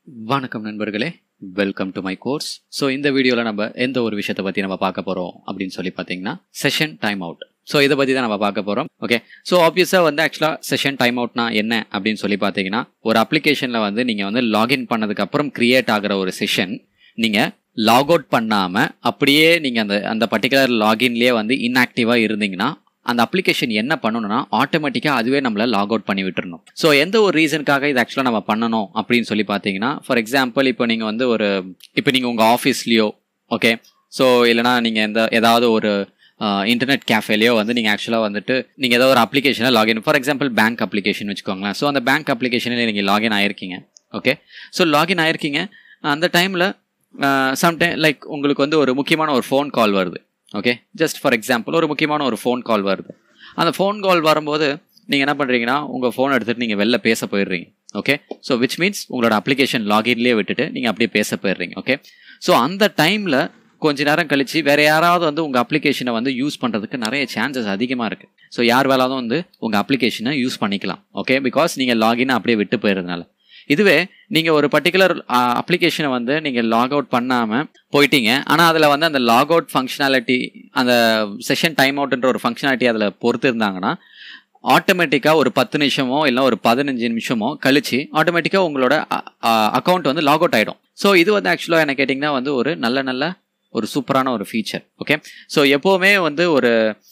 வணக்கம் நண்பர்களே welcome to my course so இந்த வீடியோவில் நம்ம எந்த ஒரு விஷயத்தை பற்றி நம்ம பார்க்க போகிறோம் அப்படின்னு சொல்லி பார்த்தீங்கன்னா செஷன் டைம் அவுட் ஸோ இதை பற்றி தான் நம்ம பார்க்க போகிறோம் ஓகே ஸோ ஆப்வியஸாக வந்து ஆக்சுவலாக செஷன் டைம் அவுட்னா என்ன அப்படின்னு சொல்லி பார்த்தீங்கன்னா ஒரு அப்ளிகேஷனில் வந்து நீங்கள் வந்து லாகின் பண்ணதுக்கப்புறம் கிரியேட் ஆகிற ஒரு செஷன் நீங்கள் லாக் அவுட் பண்ணாமல் அப்படியே நீங்கள் அந்த அந்த பர்டிகுலர் லாகின்லேயே வந்து இன்ஆக்டிவாக இருந்தீங்கன்னா அந்த அப்ளிகேஷன் என்ன பண்ணணும்னா ஆட்டோமேட்டிக்காக அதுவே நம்மளை லாக் அவுட் பண்ணி விட்டுறணும் ஸோ எந்த ஒரு ரீசனுக்காக இது ஆக்சுவலாக நம்ம பண்ணணும் அப்படின்னு சொல்லி பார்த்தீங்கன்னா ஃபார் எக்ஸாம்பிள் இப்போ நீங்கள் வந்து ஒரு இப்போ நீங்கள் உங்கள் ஆஃபீஸ்லேயோ ஓகே ஸோ இல்லைனா நீங்கள் எந்த ஏதாவது ஒரு இன்டர்நெட் கேஃபேலையோ வந்து நீங்கள் ஆக்சுவலாக வந்துட்டு நீங்கள் ஏதாவது ஒரு அப்ளிகேஷனை login for example bank application வச்சுக்கோங்களேன் ஸோ அந்த பேங்க் அப்ளிகேஷனில் நீங்கள் லாகின் ஆயிருக்கீங்க ஓகே ஸோ லாகின் ஆயிருக்கீங்க அந்த டைமில் சம்டைம் லைக் உங்களுக்கு வந்து ஒரு முக்கியமான ஒரு ஃபோன் கால் வருது ஓகே ஜஸ்ட் ஃபார் எக்ஸாம்பிள் ஒரு முக்கியமான ஒரு ஃபோன் கால் வருது அந்த ஃபோன் கால் வரும்போது நீங்கள் என்ன பண்ணுறீங்கன்னா உங்கள் ஃபோன் எடுத்துகிட்டு நீங்கள் வெளில பேச போயிடுறீங்க ஓகே ஸோ விச் மீன்ஸ் உங்களோட அப்ளிகேஷன் லாகின்லேயே விட்டுட்டு நீங்கள் அப்படியே பேச போயிடுறீங்க ஓகே ஸோ அந்த டைமில் கொஞ்ச நேரம் கழிச்சு வேற யாராவது வந்து உங்கள் அப்ளிகேஷனை வந்து யூஸ் பண்ணுறதுக்கு நிறைய சான்சஸ் அதிகமாக இருக்குது ஸோ யார் வேலாவது வந்து உங்கள் அப்ளிகேஷனை யூஸ் பண்ணிக்கலாம் ஓகே பிகாஸ் நீங்கள் லாகின் அப்படியே விட்டு போயிருந்தனால இதுவே நீங்கள் ஒரு பர்டிகுலர் அப்ளிகேஷனை வந்து நீங்கள் லாக் அவுட் பண்ணாமல் போயிட்டீங்க ஆனால் அதில் வந்து அந்த லாக் அவுட் ஃபங்க்ஷனாலிட்டி அந்த செஷன் டைம் அவுட்ன்ற ஒரு ஃபங்க்ஷனாலிட்டி அதில் பொறுத்து இருந்தாங்கன்னா ஆட்டோமேட்டிக்காக ஒரு பத்து நிமிஷமோ இல்லை ஒரு பதினஞ்சு நிமிஷமோ கழிச்சு ஆட்டோமேட்டிக்காக உங்களோட அக்கௌண்ட் வந்து லாக் அவுட் ஆகிடும் ஸோ இது வந்து ஆக்சுவலாக என்ன கேட்டிங்கன்னா வந்து ஒரு நல்ல நல்ல ஒரு சூப்பரான ஒரு ஃபீச்சர் ஓகே ஸோ எப்போவுமே வந்து ஒரு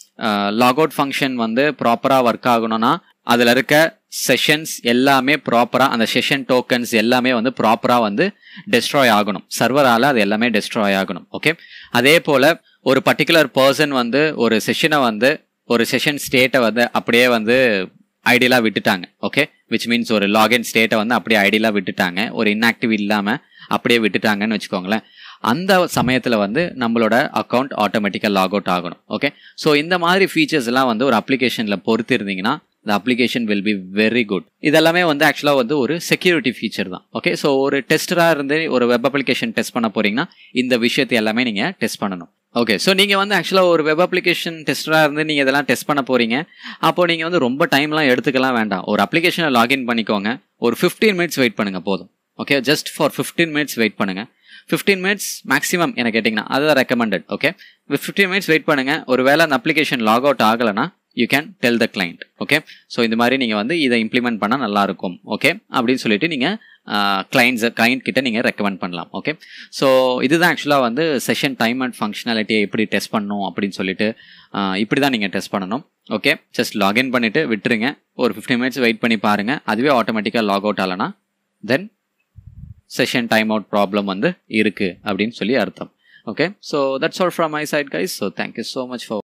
லாக் அவுட் ஃபங்க்ஷன் வந்து ப்ராப்பராக ஒர்க் ஆகணும்னா அதில் இருக்க செஷன்ஸ் எல்லாமே ப்ராப்பராக அந்த செஷன் டோக்கன்ஸ் எல்லாமே வந்து ப்ராப்பராக வந்து டெஸ்ட்ராய் ஆகணும் சர்வரால் அது எல்லாமே டெஸ்ட்ராய் ஆகணும் ஓகே அதே போல் ஒரு பர்டிகுலர் பர்சன் வந்து ஒரு செஷனை வந்து ஒரு செஷன் ஸ்டேட்டை வந்து அப்படியே வந்து ஐடியலாக விட்டுட்டாங்க ஓகே விச் மீன்ஸ் ஒரு லாகின் ஸ்டேட்டை வந்து அப்படியே ஐடியலாக விட்டுட்டாங்க ஒரு இன்ஆக்டிவ் இல்லாமல் அப்படியே விட்டுட்டாங்கன்னு வச்சுக்கோங்களேன் அந்த சமயத்தில் வந்து நம்மளோட அக்கௌண்ட் ஆட்டோமேட்டிக்காக லாக் அவுட் ஆகணும் ஓகே ஸோ இந்த மாதிரி ஃபீச்சர்ஸ் எல்லாம் வந்து ஒரு அப்ளிகேஷனில் பொறுத்து இருந்தீங்கன்னா the application will be very good இதெல்லாமே வந்து ஆக்சுவலாக வந்து ஒரு செக்யூரிட்டி ஃபீச்சர் தான் ஓகே ஸோ ஒரு டெஸ்டராக இருந்து ஒரு வெப் அப்ளிகேஷன் டெஸ்ட் பண்ண போறீங்கன்னா இந்த விஷயத்தை எல்லாமே நீங்கள் டெஸ்ட் பண்ணணும் ஓகே ஸோ நீங்கள் வந்து ஆக்சுவலாக ஒரு வெப் அப்ளிகேஷன் டெஸ்டராக இருந்து நீங்கள் இதெல்லாம் டெஸ்ட் பண்ண போகிறீங்க அப்போ நீங்கள் வந்து ரொம்ப டைம்லாம் எடுத்துக்கலாம் வேண்டாம் ஒரு அப்ளிகேஷனை லாகின் பண்ணிக்கோங்க ஒரு ஃபிஃப்டீன் மினிட்ஸ் வெயிட் பண்ணுங்கள் போதும் okay just for fifteen minutes wait பண்ணுங்கள் ஃபிஃப்டீன் மினிட்ஸ் மேக்ஸிமம் என்ன கேட்டிங்கன்னா அதுதான் recommended okay fifteen minutes wait பண்ணுங்கள் ஒரு வேளை அந்த அப்ளிகேஷன் லாக் அவுட் ஆகலைன்னா you can tell the client okay so இந்த மாதிரி நீங்கள் வந்து இதை இம்ப்ளிமெண்ட் பண்ணால் நல்லாயிருக்கும் ஓகே அப்படின்னு சொல்லிட்டு நீங்கள் கிளைண்ட்ஸ் கிளைண்ட் கிட்ட நீங்கள் ரெக்கமெண்ட் பண்ணலாம் ஓகே ஸோ இதுதான் ஆக்சுவலாக வந்து செஷன் டைம் அண்ட் ஃபங்க்ஷனாலிட்டியை எப்படி டெஸ்ட் பண்ணணும் அப்படின்னு சொல்லிட்டு இப்படி தான் நீங்கள் டெஸ்ட் பண்ணணும் ஓகே ஜஸ்ட் லாகின் பண்ணிவிட்டு விட்டுருங்க ஒரு ஃபிஃப்டீன் மினிட்ஸ் வெயிட் பண்ணி பாருங்கள் அதுவே ஆட்டோமேட்டிக்காக லாக் அவுட் ஆகலைன்னா then session time out problem வந்து இருக்குது அப்படின்னு சொல்லி அர்த்தம் okay so that's all from my side guys so thank you so much for